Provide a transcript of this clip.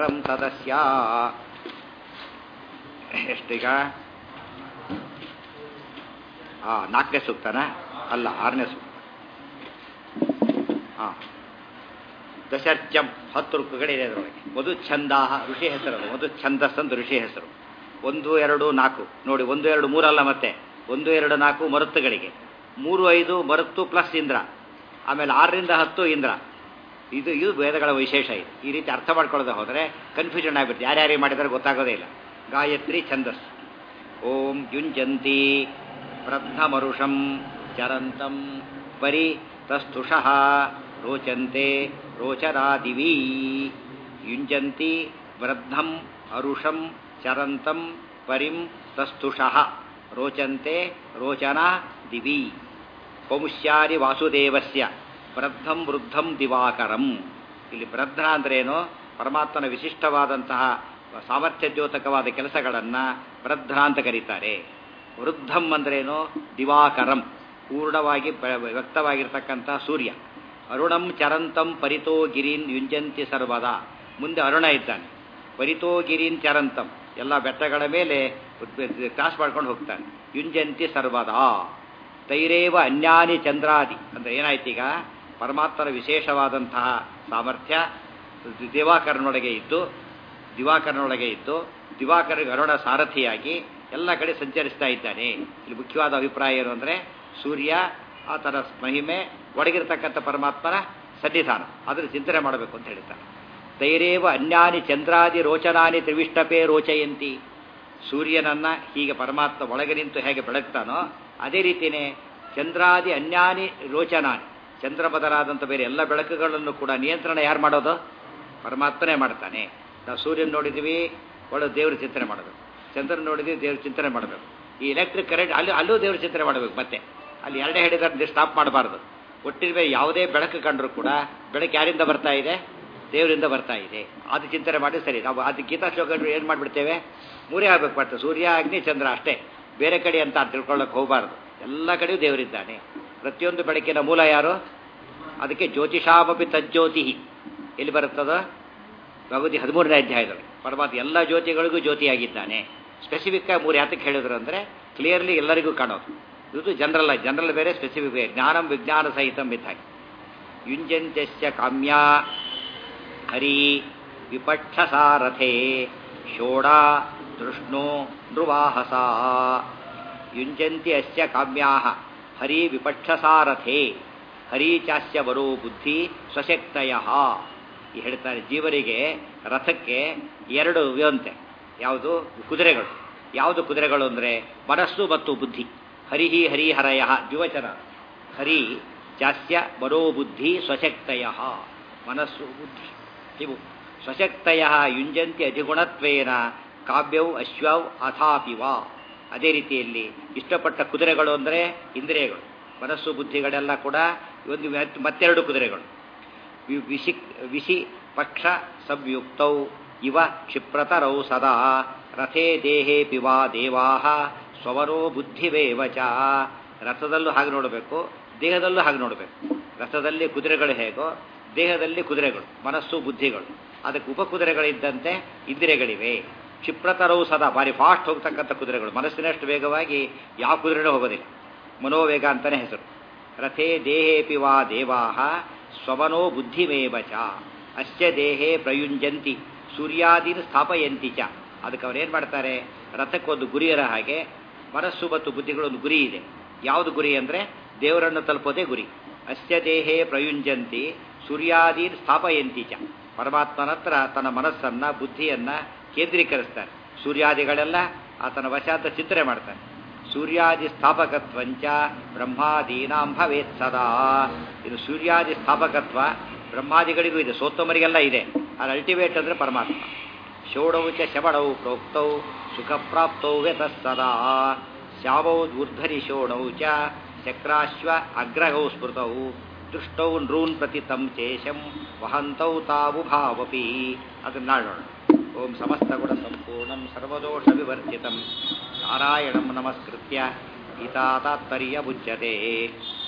ಂ ತದಸ್ಯ ಎಷ್ಟೀಗ ಆ ನಾಲ್ಕನೇ ಸೂಕ್ತನ ಅಲ್ಲ ಆರನೇ ಸೂಕ್ತ ಹಾ ದಶರ್ಜಂ ಹತ್ತು ಋಕ್ಕುಗಳಿದೆ ಅದರೊಳಗೆ ಮಧು ಛಂದಾಹ ಋಷಿ ಹೆಸರು ಅದು ಮಧು ಛಂದಸ್ ಅಂತ ಋಷಿ ಹೆಸರು ಒಂದು ಎರಡು ನಾಲ್ಕು ನೋಡಿ ಒಂದು ಎರಡು ಮೂರಲ್ಲ ಮತ್ತೆ ಒಂದು ಎರಡು ನಾಲ್ಕು ಮರುತ್ತುಗಳಿಗೆ ಮೂರು ಐದು ಮರುತ್ತು ಪ್ಲಸ್ ಇಂದ್ರ ಆಮೇಲೆ ಆರರಿಂದ ಹತ್ತು ಇಂದ್ರ ಇದು ಇದು ವೇದಗಳ ವಿಶೇಷ ಇದು ಈ ರೀತಿ ಅರ್ಥ ಮಾಡ್ಕೊಳ್ಳೋದು ಹೋದರೆ ಕನ್ಫ್ಯೂಷನ್ ಆಗಿಬಿಡುತ್ತೆ ಯಾರ್ಯಾರಿಗೆ ಮಾಡಿದರೆ ಗೊತ್ತಾಗೋದೇ ಇಲ್ಲ ಗಾಯತ್ರಿ ಛಂದಸ್ ಓಂ ಯುಂಜಂತಿ ಪ್ರಥಮರುಷಂ ಚರಂತಂ ಪರಿ ತಸ್ತುಷಃ ರೋಚಂತೆ ರೋಚರಾದಿವೀ ಯುಂಜಂತಿ ವೃದ್ಧಂ ಅರುಷಂ ಚರಂತಂ ಪರಿಂ ತಸ್ತುಷಃ ರೋಚಂತೆ ರೋಚನಾ ದಿವಿ ಪೌಷ್ಯಾರಿ ವಾಸುದೇವಸ್ಯ ವೃದ್ಧಂ ವೃದ್ಧಂ ದಿವಾಕರಂ ಇಲ್ಲಿ ವೃದ್ಧ ಅಂದ್ರೇನು ಪರಮಾತ್ಮನ ವಿಶಿಷ್ಟವಾದಂತಹ ಸಾಮರ್ಥ್ಯದ್ಯೋತಕವಾದ ಕೆಲಸಗಳನ್ನು ವೃದ್ಧ ಅಂತ ಕರೀತಾರೆ ವೃದ್ಧಂ ಅಂದ್ರೇನು ದಿವಾಕರಂ ಪೂರ್ಣವಾಗಿ ವ್ಯಕ್ತವಾಗಿರ್ತಕ್ಕಂಥ ಸೂರ್ಯ ಅರುಣಂ ಚರಂತಂ ಪರಿತೋ ಗಿರಿನ್ ಯುಂಜಂತಿ ಸರ್ವದಾ ಮುಂದೆ ಅರುಣ ಇದ್ದಾನೆ ಪರಿತೋ ಗಿರಿನ್ ಚರಂತಂ ಎಲ್ಲ ಬೆಟ್ಟಗಳ ಮೇಲೆ ಕ್ರಾಸ್ ಮಾಡ್ಕೊಂಡು ಹೋಗ್ತಾನೆ ಯುಂಜಂತಿ ಸರ್ವದಾ ತೈರೇವ ಅನ್ಯಾನಿ ಚಂದ್ರಾದಿ ಅಂದರೆ ಏನಾಯ್ತು ಈಗ ಪರಮಾತ್ಮನ ವಿಶೇಷವಾದಂತಹ ಸಾಮರ್ಥ್ಯ ದಿವಾಕರನೊಳಗೆ ಇದ್ದು ದಿವಾಕರನೊಳಗೆ ಇದ್ದು ದಿವಾಕರಿಗೆ ಅರುಣ ಸಾರಥಿಯಾಗಿ ಎಲ್ಲ ಕಡೆ ಸಂಚರಿಸ್ತಾ ಇದ್ದಾನೆ ಇಲ್ಲಿ ಮುಖ್ಯವಾದ ಅಭಿಪ್ರಾಯ ಏನು ಅಂದರೆ ಸೂರ್ಯ ಆತನ ಮಹಿಮೆ ಒಳಗಿರ್ತಕ್ಕಂಥ ಪರಮಾತ್ಮನ ಸನ್ನಿಧಾನ ಅದನ್ನು ಚಿಂತನೆ ಮಾಡಬೇಕು ಅಂತ ಹೇಳ್ತಾರೆ ತೈರೇವ ಅನ್ಯಾನಿ ಚಂದ್ರಾದಿ ರೋಚನಾನಿ ತ್ರಿವಿಷ್ಟಪೇ ರೋಚಯಂತಿ ಸೂರ್ಯನನ್ನ ಹೀಗೆ ಪರಮಾತ್ಮ ಒಳಗೆ ನಿಂತು ಹೇಗೆ ಬೆಳಗ್ತಾನೋ ಅದೇ ರೀತಿಯೇ ಚಂದ್ರಾದಿ ಅನ್ಯಾನಿ ರೋಚನಾನಿ ಚಂದ್ರ ಬದಲಾದಂಥ ಬೇರೆ ಎಲ್ಲ ಬೆಳಕುಗಳನ್ನು ಕೂಡ ನಿಯಂತ್ರಣ ಯಾರು ಮಾಡೋದು ಪರಮಾತ್ಮನೇ ಮಾಡ್ತಾನೆ ನಾವು ಸೂರ್ಯನ ನೋಡಿದ್ದೀವಿ ಒಳ್ಳೆ ದೇವ್ರ ಚಿಂತನೆ ಮಾಡಬೇಕು ಚಂದ್ರನ ನೋಡಿದ್ವಿ ದೇವ್ರ ಚಿಂತನೆ ಮಾಡಬೇಕು ಈ ಎಲೆಕ್ಟ್ರಿಕ್ ಕರೆಂಟ್ ಅಲ್ಲಿ ಅಲ್ಲೂ ದೇವ್ರ ಚಿಂತನೆ ಮಾಡಬೇಕು ಮತ್ತೆ ಅಲ್ಲಿ ಎರಡೇ ಹಿಡಿದ್ರೆ ಸ್ಟಾಪ್ ಮಾಡಬಾರ್ದು ಒಟ್ಟಿನ ಯಾವುದೇ ಬೆಳಕು ಕಂಡ್ರೂ ಕೂಡ ಬೆಳಕು ಯಾರಿಂದ ಬರ್ತಾ ಇದೆ ದೇವರಿಂದ ಬರ್ತಾ ಇದೆ ಅದು ಚಿಂತನೆ ಮಾಡಿ ಸರಿ ನಾವು ಅದು ಗೀತಾ ಶ್ಲೋಕ ಏನು ಮಾಡಿಬಿಡ್ತೇವೆ ಮೂರೇ ಆಗಬೇಕು ಮತ್ತೆ ಸೂರ್ಯ ಅಗ್ನಿ ಚಂದ್ರ ಅಷ್ಟೇ ಬೇರೆ ಕಡೆ ಅಂತ ತಿಳ್ಕೊಳ್ಳೋಕೆ ಹೋಗಬಾರ್ದು ಎಲ್ಲ ಕಡೆಯೂ ದೇವರಿದ್ದಾನೆ ಪ್ರತಿಯೊಂದು ಬೆಳಕಿನ ಮೂಲ ಯಾರು ಅದಕ್ಕೆ ಜ್ಯೋತಿಷಾಮಪಿ ತಜ್ಜ್ಯೋತಿ ಎಲ್ಲಿ ಬರುತ್ತದ ಭಗವತಿ ಹದಿಮೂರನೇ ಅಧ್ಯಾಯದಲ್ಲಿ ಪರಮಾತ್ಮ ಎಲ್ಲ ಜ್ಯೋತಿಗಳಿಗೂ ಜ್ಯೋತಿಯಾಗಿದ್ದಾನೆ ಸ್ಪೆಸಿಫಿಕ್ ಆಗಿ ಮೂರು ಯಾತಕ್ಕೆ ಹೇಳಿದ್ರು ಅಂದರೆ ಕ್ಲಿಯರ್ಲಿ ಎಲ್ಲರಿಗೂ ಕಾಣೋದು ಇದು ಜನರಲ್ ಜನರಲ್ ಬೇರೆ ಸ್ಪೆಸಿಫಿಕ್ ಬೇರೆ ಜ್ಞಾನಂ ವಿಜ್ಞಾನ ಸಹಿತಂ ಇದ್ದಾಗಿ ಯುಂಜಂತ್ಯಸ್ಯ ಕಾಮ್ಯ ಹರಿ ವಿಪಕ್ಷಸಾರಥೆ ಷೋಡಾ ತೃಷ್ಣೋ ನೃವಾಹಸ ಯುಂಜಂತಿ ಅಸ್ಯ ಕಾಮ್ಯಾ ಹರಿ ವಿಪಕ್ಷಸಾರಥೆ ಹರಿ ಚಾಸ್ಯ ಬರೋ ಬುದ್ಧಿ ಸ್ವಶಕ್ತಯ ಈ ಹೇಳ್ತಾರೆ ಜೀವರಿಗೆ ರಥಕ್ಕೆ ಎರಡು ವ್ಯವಂತೆ ಯಾವುದು ಕುದುರೆಗಳು ಯಾವುದು ಕುದುರೆಗಳು ಅಂದರೆ ಮನಸ್ಸು ಮತ್ತು ಬುದ್ಧಿ ಹರಿಹಿ ಹರಿಹರಯ ದ್ವಿವಚನ ಹರಿ ಚಾಸ್ಯ ಬುದ್ಧಿ ಸ್ವಶಕ್ತಯ ಮನಸ್ಸು ಬುದ್ಧಿ ಇವು ಸ್ವಶಕ್ತಯ ಯುಂಜಂತಿ ಅಧಿಗುಣತ್ವೇನ ಕಾವ್ಯವು ಅಶ್ವವ್ ಅಥಾಪಿವ ಅದೇ ರೀತಿಯಲ್ಲಿ ಇಷ್ಟಪಟ್ಟ ಕುದುರೆಗಳು ಅಂದರೆ ಇಂದ್ರಿಯಗಳು ಮನಸ್ಸು ಬುದ್ಧಿಗಳೆಲ್ಲ ಕೂಡ ಒಂದು ಮತ್ತೆರಡು ಕುದುರೆಗಳು ವಿಶಿ ವಿಶಿ ಪಕ್ಷ ಸಂಯುಕ್ತೌ ಇವ ಕ್ಷಿಪ್ರತರೌ ಸದಾ ರಥೇ ದೇಹೇ ಪಿವಾ ದೇವಾ ಸ್ವವರೋ ಬುದ್ಧಿವೇವ ಚ ರಥದಲ್ಲೂ ಹಾಗೆ ನೋಡಬೇಕು ದೇಹದಲ್ಲೂ ಹಾಗೆ ನೋಡಬೇಕು ರಥದಲ್ಲಿ ಕುದುರೆಗಳು ಹೇಗೋ ದೇಹದಲ್ಲಿ ಕುದುರೆಗಳು ಮನಸ್ಸು ಬುದ್ಧಿಗಳು ಅದಕ್ಕೆ ಉಪಕುದುರೆಗಳಿದ್ದಂತೆ ಇಂದ್ರಿಯಗಳಿವೆ ಕ್ಷಿಪ್ರತರವು ಸದಾ ಭಾರಿ ಫಾಸ್ಟ್ ಹೋಗ್ತಕ್ಕಂಥ ಕುದುರೆಗಳು ಮನಸ್ಸಿನಷ್ಟು ವೇಗವಾಗಿ ಯಾವ ಕುದುರೆನೂ ಹೋಗೋದಿಲ್ಲ ಮನೋವೇಗ ಅಂತಲೇ ಹೆಸರು ರಥೇ ದೇಹೇಪಿ ವಾ ದೇವಾ ಸ್ವಮನೋ ಬುದ್ಧಿಮೇವ ಚ ಅಸ್ಯ ದೇಹೇ ಪ್ರಯುಂಜಂತಿ ಸೂರ್ಯಾದೀನ ಸ್ಥಾಪಯಂತಿ ಚ ಅದಕ್ಕೆ ಅವ್ರೇನು ಮಾಡ್ತಾರೆ ರಥಕ್ಕೊಂದು ಗುರಿ ಇರೋ ಹಾಗೆ ಮನಸ್ಸು ಮತ್ತು ಬುದ್ಧಿಗಳೊಂದು ಗುರಿ ಇದೆ ಯಾವುದು ಗುರಿ ಅಂದರೆ ದೇವರನ್ನು ತಲುಪೋದೇ ಗುರಿ ಅಸ್ಯ ದೇಹೇ ಪ್ರಯುಂಜಂತಿ ಸೂರ್ಯಾದೀನ್ ಸ್ಥಾಪಯಂತಿ ಚ ಪರಮಾತ್ಮನ ಹತ್ರ ತನ್ನ ಮನಸ್ಸನ್ನು ಬುದ್ಧಿಯನ್ನು ಕೇಂದ್ರೀಕರಿಸ್ತಾರೆ ಸೂರ್ಯಾದಿಗಳೆಲ್ಲ ಆತನ ವಶಾಂತ ಚಿಂತನೆ ಮಾಡ್ತಾನೆ ಸೂರ್ಯಾದಿ ಸ್ಥಾಪಕತ್ವಂಚ ಬ್ರಹ್ಮಾದೀನಾಂ ಭವೇತ್ ಸದಾ ಇದು ಸೂರ್ಯಾದಿ ಸ್ಥಾಪಕತ್ವ ಬ್ರಹ್ಮಾದಿಗಳಿಗೂ ಇದೆ ಸೋತ್ತಮರಿಗೆಲ್ಲ ಇದೆ ಅದು ಅಲ್ಟಿಮೇಟ್ ಅಂದರೆ ಪರಮಾತ್ಮ ಷೋಡೌ ಚ ಶಮಣೌ ಪ್ರೋಕ್ತೌ ಸುಖಪ್ರಾಪ್ತೌ ವ್ಯತಃ ಸದಾ ಶ್ಯಾಮೌ ಊರ್ಧರಿ ಶೋಣೌ ಚ ಚಕ್ರಾಶ್ವ ಅಗ್ರಹೌ ಸ್ಮೃತೌ ದೃಷ್ಟೌ ನೃನ್ ಪ್ರತಿ ತಂ ಚೇಶಂ ವಹಂತೌ ತಾವು ಭಾವಪಿ ಅದನ್ನ ನಾಡೋಣ ಓಂ ಸಮಸ್ತ ಗುಣ ಸಂಪೂರ್ಣಂ ಸರ್ವದೋಷ ವಿವರ್ಜಿತಂ ನಾರಾಯಣಂ ನಮಸ್ಕೃತ್ಯ ಗೀತಾ ತಾತ್ಪರ್ಯ ಬುಜ್ಯತೆ